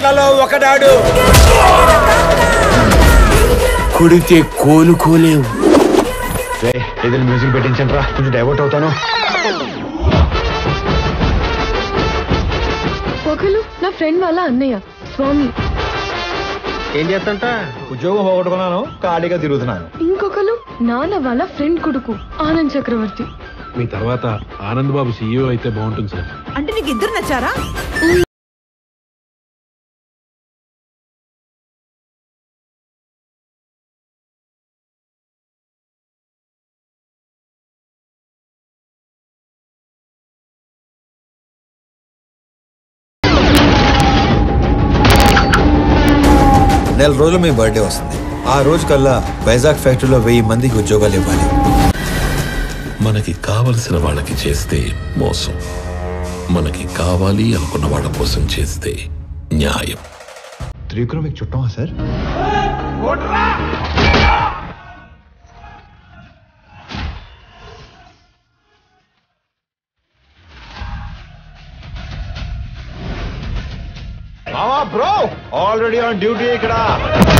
వందలో ఒకడాడు కొడితే కోలుకోలేవు ఏదైనా మ్యూజిక్ పెట్టించండి రా కొంచెం డైవర్ట్ అవుతాను ఒకరు నా ఫ్రెండ్ వాళ్ళ అన్నయ్య స్వామి ఏం చేస్తంట ఉద్యోగం పోగొట్టుకున్నాను ఖాళీగా తిరుగుతున్నాను ఇంకొకరు నాన్న వాళ్ళ ఫ్రెండ్ కొడుకు ఆనంద్ చక్రవర్తి మీ తర్వాత ఆనంద్ బాబు సీఈఓ అయితే బాగుంటుంది సార్ అంటే నీకు ఇద్దరు నచ్చారా నెల రోజులు మీ బర్త్డే వస్తుంది ఆ రోజు కల్లా వైజాగ్ ఫ్యాక్టరీలో వెయ్యి మందికి ఉద్యోగాలు ఇవ్వాలి మనకి కావలసిన వాళ్ళకి చేస్తే మోసం మనకి కావాలి అనుకున్న వాళ్ళ కోసం చేస్తే న్యాయం త్రివిక్రమ్ మీకు చుట్టమా sir bro already on duty ఇక్కడ